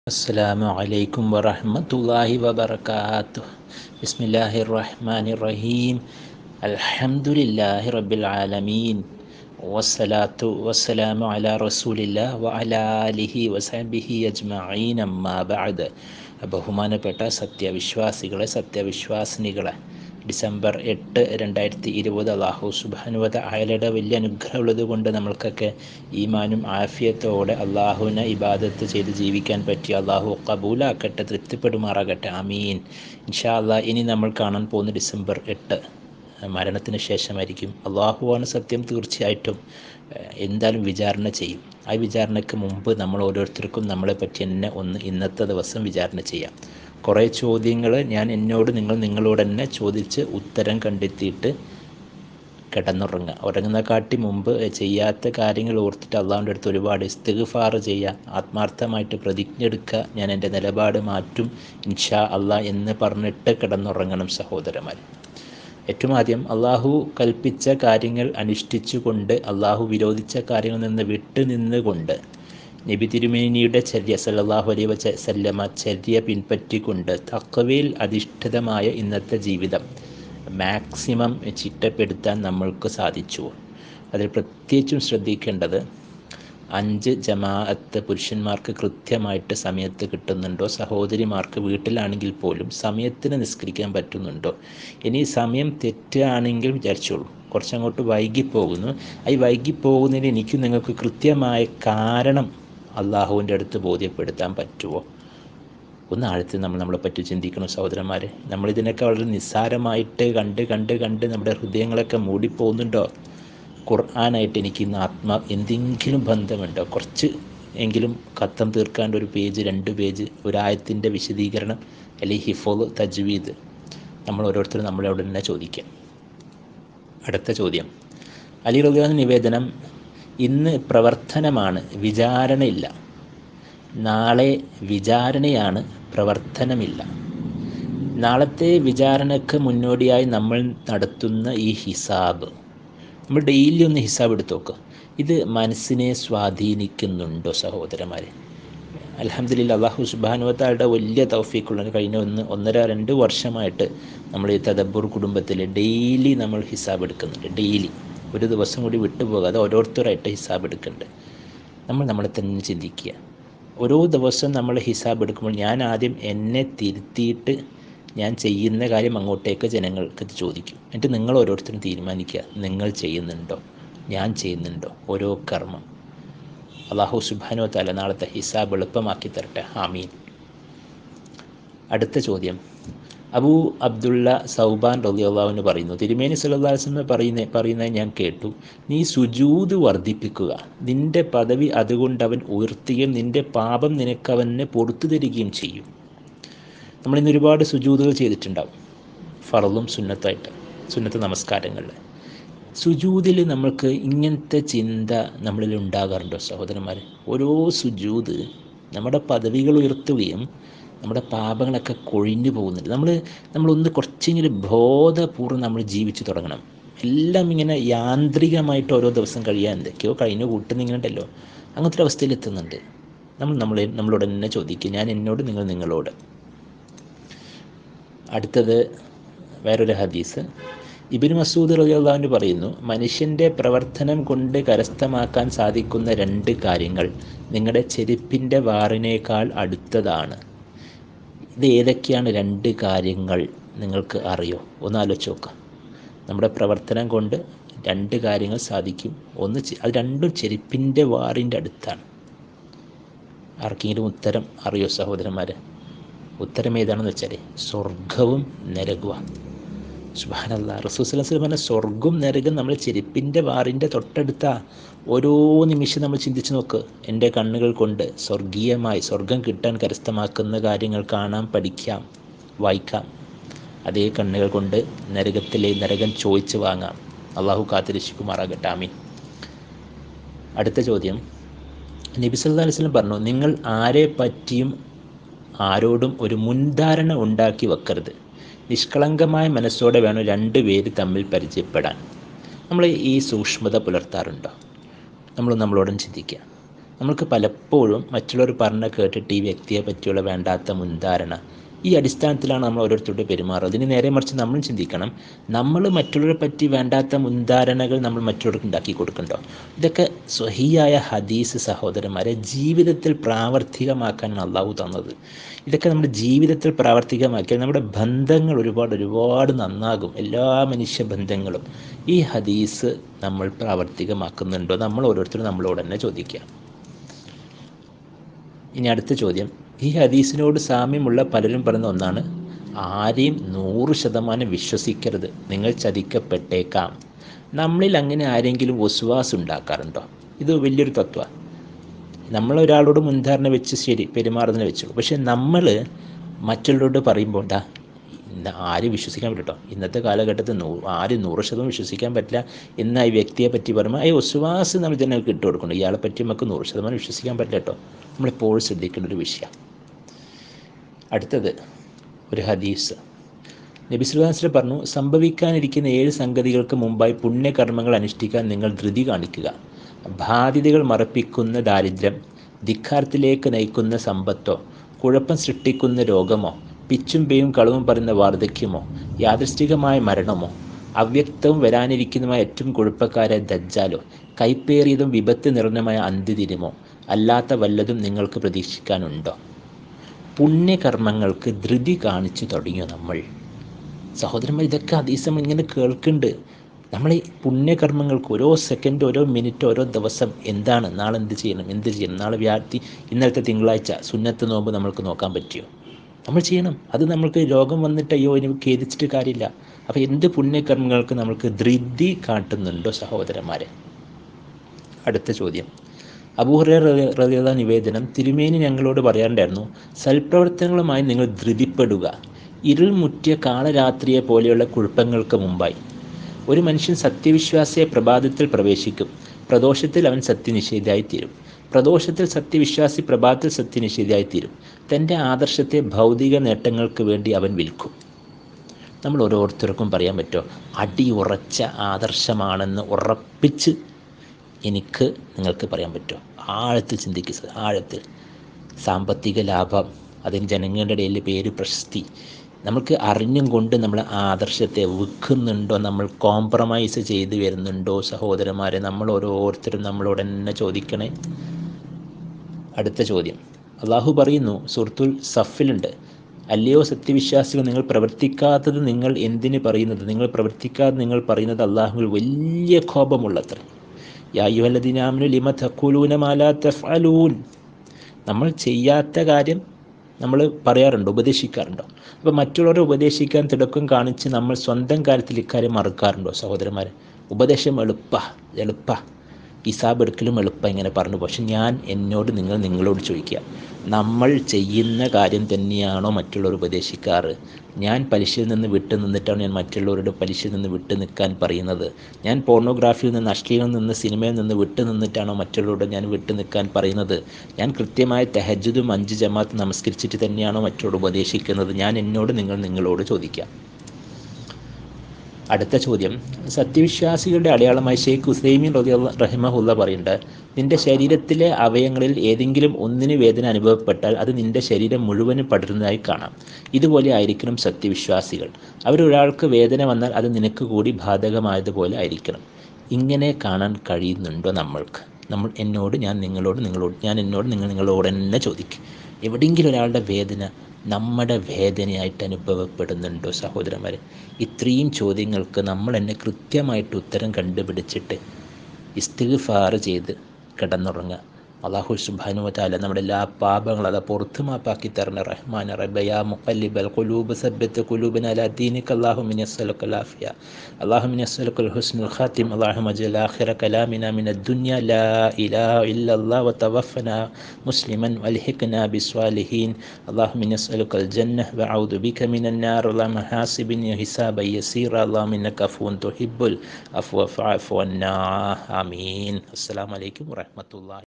السلام عليكم ورحمة الله وبركاته بسم الله الرحمن الرحيم الحمد لله رب العالمين والصلاة والسلام على رسول الله وعلى آله وصحبه أجمعين أما بعد ബഹുമാനപ്പെട്ട സത്യവിശ്വാസികളെ സത്യവിശ്വാസിനികളെ ഡിസംബർ എട്ട് രണ്ടായിരത്തി ഇരുപത് അള്ളാഹു സുബാനുവത അയലയുടെ വലിയ അനുഗ്രഹമുള്ളത് കൊണ്ട് നമ്മൾക്കൊക്കെ ഈമാനും ആഫിയത്തോടെ അള്ളാഹുവിനെ ഇബാദത്ത് ചെയ്ത് ജീവിക്കാൻ പറ്റി അള്ളാഹു കബൂലാക്കട്ടെ തൃപ്തിപ്പെടുമാറാകട്ടെ അമീൻ ഇൻഷാ അള്ളാഹ് ഇനി നമ്മൾ കാണാൻ പോകുന്ന ഡിസംബർ എട്ട് മരണത്തിന് ശേഷമായിരിക്കും അള്ളാഹുവാണ് സത്യം തീർച്ചയായിട്ടും എന്തായാലും വിചാരണ ചെയ്യും ആ വിചാരണയ്ക്ക് മുമ്പ് നമ്മൾ ഓരോരുത്തർക്കും നമ്മളെ പറ്റി തന്നെ ഒന്ന് ഇന്നത്തെ ദിവസം വിചാരണ ചെയ്യാം കുറേ ചോദ്യങ്ങൾ ഞാൻ എന്നോട് നിങ്ങൾ നിങ്ങളോട് തന്നെ ചോദിച്ച് ഉത്തരം കണ്ടെത്തിയിട്ട് കിടന്നുറങ്ങുക ഉറങ്ങുന്ന കാട്ടി മുമ്പ് ചെയ്യാത്ത കാര്യങ്ങൾ ഓർത്തിട്ട് അള്ളാഹുൻ്റെ അടുത്ത് ഒരുപാട് ഇസ്തിഗ്ഫാർ ചെയ്യുക ആത്മാർത്ഥമായിട്ട് പ്രതിജ്ഞ എടുക്കുക ഞാൻ എൻ്റെ നിലപാട് മാറ്റും ഇൻഷാ അള്ളാഹ് എന്ന് പറഞ്ഞിട്ട് കിടന്നുറങ്ങണം സഹോദരന്മാർ ഏറ്റവും ആദ്യം അള്ളാഹു കൽപ്പിച്ച കാര്യങ്ങൾ അനുഷ്ഠിച്ചുകൊണ്ട് അള്ളാഹു വിരോധിച്ച കാര്യങ്ങളിൽ നിന്ന് വിട്ടു നിന്നുകൊണ്ട് നബി തിരുമേനിയുടെ ചര്യ സല്ലാഹു അലൈ വച്ച സല്ലമ ചര്യ പിൻപറ്റിക്കൊണ്ട് തക്കവയിൽ അധിഷ്ഠിതമായ ഇന്നത്തെ ജീവിതം മാക്സിമം ചിട്ടപ്പെടുത്താൻ നമ്മൾക്ക് സാധിച്ചു അതിൽ പ്രത്യേകിച്ചും ശ്രദ്ധിക്കേണ്ടത് അഞ്ച് ജമാഅത്ത് പുരുഷന്മാർക്ക് കൃത്യമായിട്ട് സമയത്ത് കിട്ടുന്നുണ്ടോ സഹോദരിമാർക്ക് വീട്ടിലാണെങ്കിൽ പോലും സമയത്തിന് നിസ്കരിക്കാൻ പറ്റുന്നുണ്ടോ ഇനി സമയം തെറ്റാണെങ്കിൽ വിചാരിച്ചോളൂ കുറച്ചങ്ങോട്ട് വൈകിപ്പോകുന്നു ഈ വൈകിപ്പോകുന്നതിന് എനിക്ക് നിങ്ങൾക്ക് കൃത്യമായ കാരണം അള്ളാഹുവിൻ്റെ അടുത്ത് ബോധ്യപ്പെടുത്താൻ പറ്റുമോ ഒന്ന് ആഴത്തിൽ നമ്മൾ നമ്മളെ പറ്റി ചിന്തിക്കണം സഹോദരന്മാരെ നമ്മളിതിനൊക്കെ വളരെ നിസ്സാരമായിട്ട് കണ്ട് കണ്ട് കണ്ട് നമ്മുടെ ഹൃദയങ്ങളൊക്കെ മൂടിപ്പോകുന്നുണ്ടോ ഖുർആനായിട്ട് എനിക്ക് ഇന്ന് ആത്മാ എന്തെങ്കിലും ബന്ധമുണ്ടോ കുറച്ച് എങ്കിലും കത്തം തീർക്കാണ്ട് ഒരു പേജ് രണ്ട് പേജ് ഒരായത്തിൻ്റെ വിശദീകരണം അല്ലെങ്കിൽ ഹിഫോൾ തജ്വീദ് നമ്മൾ ഓരോരുത്തരും നമ്മളോട് തന്നെ ചോദിക്കാം അടുത്ത ചോദ്യം അലി റബിയാൻ നിവേദനം ഇന്ന് പ്രവർത്തനമാണ് വിചാരണയില്ല നാളെ വിചാരണയാണ് പ്രവർത്തനമില്ല നാളത്തെ വിചാരണയ്ക്ക് മുന്നോടിയായി നമ്മൾ നടത്തുന്ന ഈ ഹിസാബ് നമ്മൾ ഡെയിലി ഒന്ന് ഹിസാബ് എടുത്ത് നോക്കുക ഇത് മനസ്സിനെ സ്വാധീനിക്കുന്നുണ്ടോ സഹോദരന്മാരെ അലഹമ്മദില്ല അള്ളാഹു സുബാനുവത്താളുടെ വലിയ തൗഫീക്കുള്ള കഴിഞ്ഞ ഒന്ന് ഒന്നര രണ്ട് വർഷമായിട്ട് നമ്മൾ ഈ തദബൂർ കുടുംബത്തിൽ ഡെയിലി നമ്മൾ ഹിസാബ് എടുക്കുന്നുണ്ട് ഡെയിലി ഒരു ദിവസം കൂടി വിട്ടുപോകാതെ ഓരോരുത്തരായിട്ട് ഹിസാബ് എടുക്കുന്നുണ്ട് നമ്മൾ നമ്മളെ തന്നെ ചിന്തിക്കുക ഓരോ ദിവസവും നമ്മൾ ഹിസാബ് എടുക്കുമ്പോൾ ഞാൻ ആദ്യം എന്നെ തിരുത്തിയിട്ട് ഞാൻ ചെയ്യുന്ന കാര്യം അങ്ങോട്ടേക്ക് ജനങ്ങൾക്ക് ചോദിക്കും എന്നിട്ട് നിങ്ങൾ ഓരോരുത്തരും തീരുമാനിക്കുക നിങ്ങൾ ചെയ്യുന്നുണ്ടോ ഞാൻ ചെയ്യുന്നുണ്ടോ ഓരോ കർമ്മം അള്ളാഹു സുബാനോ തല നാളത്തെ ഹിസാബ് എളുപ്പമാക്കി തരട്ടെ ഹാമീൻ അടുത്ത ചോദ്യം അബൂ അബ്ദുള്ള സൗബാൻ റലിയുള്ളാവിന് പറയുന്നു തിരുമേനി സല്ലാസ്മ പറയുന്ന പറയുന്നത് ഞാൻ കേട്ടു നീ സുജൂത് വർദ്ധിപ്പിക്കുക നിന്റെ പദവി അതുകൊണ്ട് അവൻ ഉയർത്തുകയും നിന്റെ പാപം നിനക്കവന് പൊറത്തു തരികയും ചെയ്യും നമ്മളിന്ന് ഒരുപാട് സുജൂതുകൾ ചെയ്തിട്ടുണ്ടാവും ഫറലും സുന്നത്തായിട്ട് സുന്നത്ത് നമസ്കാരങ്ങളിൽ സുജൂതിൽ നമ്മൾക്ക് ഇങ്ങനത്തെ ചിന്ത നമ്മളിൽ ഉണ്ടാകാറുണ്ടോ സഹോദരന്മാർ ഓരോ സുജൂത് നമ്മുടെ പദവികൾ ഉയർത്തുകയും നമ്മുടെ പാപങ്ങളൊക്കെ കൊഴിഞ്ഞു പോകുന്നുണ്ട് നമ്മൾ നമ്മളൊന്ന് കുറച്ചെങ്കിലും ബോധപൂർവ്വം നമ്മൾ ജീവിച്ചു തുടങ്ങണം എല്ലാം ഇങ്ങനെ യാന്ത്രികമായിട്ട് ഓരോ ദിവസം കഴിയാൻ എന്തൊക്കെയോ കഴിഞ്ഞു കൂട്ടുന്നിങ്ങനെയുണ്ടല്ലോ അങ്ങനത്തെ ഒരു അവസ്ഥയിൽ എത്തുന്നുണ്ട് നമ്മൾ നമ്മളെ നമ്മളോട് തന്നെ ചോദിക്കുക ഞാൻ എന്നോട് നിങ്ങൾ നിങ്ങളോട് അടുത്തത് വേറൊരു ഹദീസ് ഇബിൻ മസൂദ് റലിയുള്ളാഹുവിന് പറയുന്നു മനുഷ്യൻ്റെ പ്രവർത്തനം കൊണ്ട് കരസ്ഥമാക്കാൻ സാധിക്കുന്ന രണ്ട് കാര്യങ്ങൾ നിങ്ങളുടെ ചെരുപ്പിൻ്റെ വാറിനേക്കാൾ അടുത്തതാണ് ഇത് ഏതൊക്കെയാണ് രണ്ട് കാര്യങ്ങൾ നിങ്ങൾക്ക് അറിയോ ഒന്ന് ആലോചിച്ച് നോക്കാം നമ്മുടെ പ്രവർത്തനം കൊണ്ട് രണ്ട് കാര്യങ്ങൾ സാധിക്കും ഒന്ന് അത് രണ്ടും ചെരുപ്പിൻ്റെ വാറിൻ്റെ അടുത്താണ് ആർക്കെങ്കിലും ഉത്തരം അറിയോ സഹോദരന്മാരെ ഉത്തരം ഏതാണെന്ന് വെച്ചാൽ സ്വർഗവും നരകവും സുബാനല്ല റസൂസ്ലം പറഞ്ഞ സ്വർഗം നരകം നമ്മൾ ചെരുപ്പിൻ്റെ വാറിൻ്റെ തൊട്ടടുത്ത ഓരോ നിമിഷം നമ്മൾ ചിന്തിച്ച് നോക്ക് എൻ്റെ കണ്ണുകൾ കൊണ്ട് സ്വർഗീയമായി സ്വർഗം കിട്ടാൻ കരസ്ഥമാക്കുന്ന കാര്യങ്ങൾ കാണാം പഠിക്കാം വായിക്കാം അതേ കണ്ണുകൾ കൊണ്ട് നരകത്തിലെ നരകം ചോദിച്ച് വാങ്ങാം അള്ളാഹു കാത്തിരക്ഷിക്കുമാറാകട്ടെ ആമീൻ അടുത്ത ചോദ്യം നബി സല്ലാ അലിസ്ലം പറഞ്ഞു നിങ്ങൾ ആരെ പറ്റിയും ആരോടും ഒരു മുൻധാരണ ഉണ്ടാക്കി വെക്കരുത് നിഷ്കളങ്കമായ മനസ്സോടെ വേണം രണ്ട് പേര് തമ്മിൽ പരിചയപ്പെടാൻ നമ്മൾ ഈ സൂക്ഷ്മത പുലർത്താറുണ്ടോ നമ്മൾ നമ്മളോടും ചിന്തിക്കുക നമ്മൾക്ക് പലപ്പോഴും മറ്റുള്ളവർ പറഞ്ഞ കേട്ടിട്ട് ഈ വ്യക്തിയെ പറ്റിയുള്ള വേണ്ടാത്ത മുൻധാരണ ഈ അടിസ്ഥാനത്തിലാണ് നമ്മൾ ഓരോരുത്തരോട് പെരുമാറുന്നത് അതിന് നേരെ മറിച്ച് നമ്മൾ ചിന്തിക്കണം നമ്മൾ മറ്റുള്ളവരെ പറ്റി വേണ്ടാത്ത മുൻധാരണകൾ നമ്മൾ മറ്റുള്ളവർക്ക് ഉണ്ടാക്കി കൊടുക്കണ്ടോ ഇതൊക്കെ സ്വഹിയായ ഹദീസ് സഹോദരന്മാരെ ജീവിതത്തിൽ പ്രാവർത്തികമാക്കാനാണ് അള്ളാഹു തന്നത് ഇതൊക്കെ നമ്മുടെ ജീവിതത്തിൽ പ്രാവർത്തികമാക്കിയാൽ നമ്മുടെ ബന്ധങ്ങൾ ഒരുപാട് ഒരുപാട് നന്നാകും എല്ലാ മനുഷ്യ ബന്ധങ്ങളും ഈ ഹദീസ് നമ്മൾ പ്രാവർത്തികമാക്കുന്നുണ്ടോ നമ്മൾ ഓരോരുത്തരും നമ്മളോട് തന്നെ ചോദിക്കുക ഇനി അടുത്ത ചോദ്യം ഈ ഹദീസിനോട് സാമ്യമുള്ള പലരും പറയുന്ന ഒന്നാണ് ആരെയും നൂറ് ശതമാനം വിശ്വസിക്കരുത് നിങ്ങൾ ചതിക്കപ്പെട്ടേക്കാം നമ്മളിൽ അങ്ങനെ ആരെങ്കിലും വസുവാസ് ഉണ്ടാക്കാറുണ്ടോ ഇത് വലിയൊരു തത്വമാണ് നമ്മൾ ഒരാളോട് മുൻധാരണ വെച്ച് ശരി പെരുമാറുന്നതിന് വെച്ചുള്ളൂ പക്ഷെ നമ്മൾ മറ്റുള്ളവരോട് പറയുമ്പോൾ ഉണ്ടാ ഇന്ന് ആരും വിശ്വസിക്കാൻ പറ്റും കേട്ടോ ഇന്നത്തെ കാലഘട്ടത്തിൽ നൂ ആരും നൂറ് ശതമാനം വിശ്വസിക്കാൻ പറ്റില്ല എന്ന ഈ വ്യക്തിയെ പറ്റി പറയുമ്പോൾ ഈ വിശ്വാസ് നമ്മൾ ജനങ്ങൾക്ക് ഇട്ട് കൊടുക്കണം ഇയാളെ പറ്റി നമുക്ക് നൂറ് ശതമാനം വിശ്വസിക്കാൻ പറ്റില്ല കേട്ടോ നമ്മളെപ്പോഴും ശ്രദ്ധിക്കേണ്ട ഒരു വിഷയം അടുത്തത് ഒരു ഹദീസ് നബി സുല്ലാസ്ലം പറഞ്ഞു സംഭവിക്കാനിരിക്കുന്ന ഏഴ് സംഗതികൾക്ക് മുമ്പായി പുണ്യകർമ്മങ്ങൾ അനുഷ്ഠിക്കാൻ നിങ്ങൾ ധൃതി കാണിക്കുക ബാധ്യതകൾ മറപ്പിക്കുന്ന ദാരിദ്ര്യം ധിക്കാരത്തിലേക്ക് നയിക്കുന്ന സമ്പത്തോ കുഴപ്പം സൃഷ്ടിക്കുന്ന രോഗമോ പിച്ചും പേയും കളവും പറയുന്ന വാർദ്ധക്യമോ യാദൃഷ്ടികമായ മരണമോ അവ്യക്തവും വരാനിരിക്കുന്നതുമായ ഏറ്റവും കുഴപ്പക്കാരെ ദജ്ജാലോ കൈപ്പേറിയതും വിപത്ത് നിറഞ്ഞമായ അന്ത്യദിനമോ അല്ലാത്ത വല്ലതും നിങ്ങൾക്ക് പ്രതീക്ഷിക്കാനുണ്ടോ പുണ്യകർമ്മങ്ങൾക്ക് ധൃതി കാണിച്ചു തുടങ്ങിയോ നമ്മൾ സഹോദരന്മാർ ഇതൊക്കെ അതീസം ഇങ്ങനെ കേൾക്കുന്നുണ്ട് നമ്മൾ ഈ പുണ്യകർമ്മങ്ങൾക്ക് ഓരോ സെക്കൻഡ് ഓരോ മിനിറ്റ് ഓരോ ദിവസം എന്താണ് നാളെ എന്ത് ചെയ്യണം എന്ത് ചെയ്യണം നാളെ വ്യാഴ്ത്തി ഇന്നലത്തെ തിങ്കളാഴ്ച സുന്നത്ത് നോമ്പ് നമ്മൾക്ക് നോക്കാൻ പറ്റിയോ നമ്മൾ ചെയ്യണം അത് നമ്മൾക്ക് രോഗം വന്നിട്ട് അയ്യോ ഇനി ഖേദിച്ചിട്ട് കാര്യമില്ല അപ്പോൾ എന്ത് പുണ്യകർമ്മങ്ങൾക്ക് നമ്മൾക്ക് ധൃതി കാട്ടുന്നുണ്ടോ സഹോദരന്മാരെ അടുത്ത ചോദ്യം അബൂഹുറ റളിയല്ലാഹു നിവേദനം തിരുമേനി ഞങ്ങളോട് പറയാറുണ്ടായിരുന്നു സൽപ്രവർത്തനങ്ങളുമായി നിങ്ങൾ ധൃതിപ്പെടുക ഇരുൾ മുറ്റിയ കാളരാത്രിയെ പോലെയുള്ള കുഴപ്പങ്ങൾക്ക് മുമ്പായി ഒരു മനുഷ്യൻ സത്യവിശ്വാസിയെ പ്രഭാതത്തിൽ പ്രവേശിക്കും പ്രദോഷത്തിൽ അവൻ സത്യനിഷേധിയായി തീരും പ്രദോഷത്തിൽ സത്യവിശ്വാസി പ്രഭാതത്തിൽ സത്യനിഷേധിയായി തീരും തൻ്റെ ആദർശത്തെ ഭൗതിക നേട്ടങ്ങൾക്ക് വേണ്ടി അവൻ വിൽക്കും നമ്മൾ ഓരോരുത്തർക്കും പറയാൻ പറ്റുമോ അടിയുറച്ച ആദർശമാണെന്ന് ഉറപ്പിച്ച് എനിക്ക് നിങ്ങൾക്ക് പറയാൻ പറ്റുമോ ആഴത്തിൽ ചിന്തിക്കുക ആഴത്തിൽ സാമ്പത്തിക ലാഭം അതിന് ജനങ്ങളുടെ ഇടയിൽ പേര് പ്രശസ്തി നമുക്ക് അറിഞ്ഞും കൊണ്ട് നമ്മൾ ആദർശത്തെ വിൽക്കുന്നുണ്ടോ നമ്മൾ കോംപ്രമൈസ് ചെയ്ത് വരുന്നുണ്ടോ സഹോദരന്മാരെ നമ്മൾ ഓരോരുത്തരും നമ്മളോട് തന്നെ ചോദിക്കണേ അടുത്ത ചോദ്യം അള്ളാഹു പറയുന്നു സുഹൃത്തുൽ സഫിലുണ്ട് അല്ലയോ സത്യവിശ്വാസികൾ നിങ്ങൾ പ്രവർത്തിക്കാത്തത് നിങ്ങൾ എന്തിന് പറയുന്നത് നിങ്ങൾ പ്രവർത്തിക്കാതെ നിങ്ങൾ പറയുന്നത് അള്ളാഹുവിൽ വലിയ കോപമുള്ളത്ര യായുവല്ലദിനാമിനു ലിമ തക്കുലൂന മാലാ തഫ്അലൂൻ നമ്മൾ ചെയ്യാത്ത കാര്യം നമ്മൾ പറയാറുണ്ടോ ഉപദേശിക്കാറുണ്ടോ അപ്പോൾ മറ്റുള്ളവരെ ഉപദേശിക്കാൻ തിടക്കം കാണിച്ച് നമ്മൾ സ്വന്തം കാര്യത്തിൽ ഇക്കാര്യം മറക്കാറുണ്ടോ സഹോദരന്മാരെ ഉപദേശം എളുപ്പ എളുപ്പ ഹിസാബ് എടുക്കലും എളുപ്പം ഇങ്ങനെ പറഞ്ഞു പക്ഷെ ഞാൻ എന്നോട് നിങ്ങൾ നിങ്ങളോട് ചോദിക്കുക നമ്മൾ ചെയ്യുന്ന കാര്യം തന്നെയാണോ മറ്റുള്ളവർ ഉപദേശിക്കാറ് ഞാൻ പലിശയിൽ നിന്ന് വിട്ടു നിന്നിട്ടാണ് ഞാൻ മറ്റുള്ളവരുടെ പലിശയിൽ നിന്ന് വിട്ടു നിൽക്കാൻ പറയുന്നത് ഞാൻ പോർണോഗ്രാഫിയിൽ നിന്ന് അശ്ലീലിൽ നിന്ന് സിനിമയിൽ നിന്ന് വിട്ടു നിന്നിട്ടാണോ മറ്റുള്ളവരോട് ഞാൻ വിട്ടു നിൽക്കാൻ പറയുന്നത് ഞാൻ കൃത്യമായ തെഹജുദും അഞ്ച് ജമാത്ത് നമസ്കരിച്ചിട്ട് തന്നെയാണോ മറ്റുള്ളവർ ഉപദേശിക്കുന്നത് ഞാൻ എന്നോട് നിങ്ങൾ നിങ്ങളോട് ചോദിക്കാം അടുത്ത ചോദ്യം സത്യവിശ്വാസികളുടെ അടയാളമായി ഷെയ്ഖ് ഹുസൈമീൻ റതി റഹിമഹുല്ല പറയുന്നുണ്ട് നിന്റെ ശരീരത്തിലെ അവയങ്ങളിൽ ഏതെങ്കിലും ഒന്നിന് വേദന അനുഭവപ്പെട്ടാൽ അത് നിന്റെ ശരീരം മുഴുവനും പടരുന്നതായി കാണാം ഇതുപോലെ ആയിരിക്കണം സത്യവിശ്വാസികൾ അവരൊരാൾക്ക് വേദന വന്നാൽ അത് നിനക്ക് കൂടി ബാധകമായതുപോലെ ആയിരിക്കണം ഇങ്ങനെ കാണാൻ കഴിയുന്നുണ്ടോ നമ്മൾക്ക് നമ്മൾ എന്നോട് ഞാൻ നിങ്ങളോട് നിങ്ങളോട് ഞാൻ എന്നോട് നിങ്ങൾ നിങ്ങളോട് തന്നെ ചോദിക്കും എവിടെയെങ്കിലും ഒരാളുടെ വേദന നമ്മുടെ വേദനയായിട്ട് അനുഭവപ്പെടുന്നുണ്ടോ സഹോദരന്മാരെ ഇത്രയും ചോദ്യങ്ങൾക്ക് നമ്മൾ എന്നെ കൃത്യമായിട്ട് ഉത്തരം കണ്ടുപിടിച്ചിട്ട് ഇസ്തിഗ്ഫാർ ചെയ്ത് കിടന്നുറങ്ങുക അള്ളാഹു സുബാനു താല നമ്മുടെ എല്ലാ പാപങ്ങളും അത് പുറത്തു മാപ്പാക്കി തരണ റഹ്മാൻ റബ്ബയാ മുഖല്ലിബൽ ഖുലൂബ് സബ്ബത്ത് ഖുലൂബിന അലാ ദീനിക അല്ലാഹു മിൻ യസ്അലുക അലാഫിയ അല്ലാഹു മിൻ യസ്അലുക ഹുസ്നുൽ ഖാത്തിം അല്ലാഹു മജൽ ആഖിറ കലാമിന മിന ദുനിയ ലാ ഇലാഹ ഇല്ലല്ലാഹ് വതവഫന മുസ്ലിമൻ വൽഹിഖ്ന ബിസ്വാലിഹീൻ അല്ലാഹു മിൻ യസ്അലുക അൽ ജന്നഹ വഅഊദു ബിക മിനൻ നാർ അല്ലാഹു മഹാസിബിൻ ഹിസാബൻ യസീറ അല്ലാഹു മിന്നക അഫൂൻ തുഹിബ്ബുൽ അഫ്വ ഫഅഫു അന്നാ ആമീൻ അസ്സലാമു അലൈക്കും വറഹ്മത്തുള്ളാഹി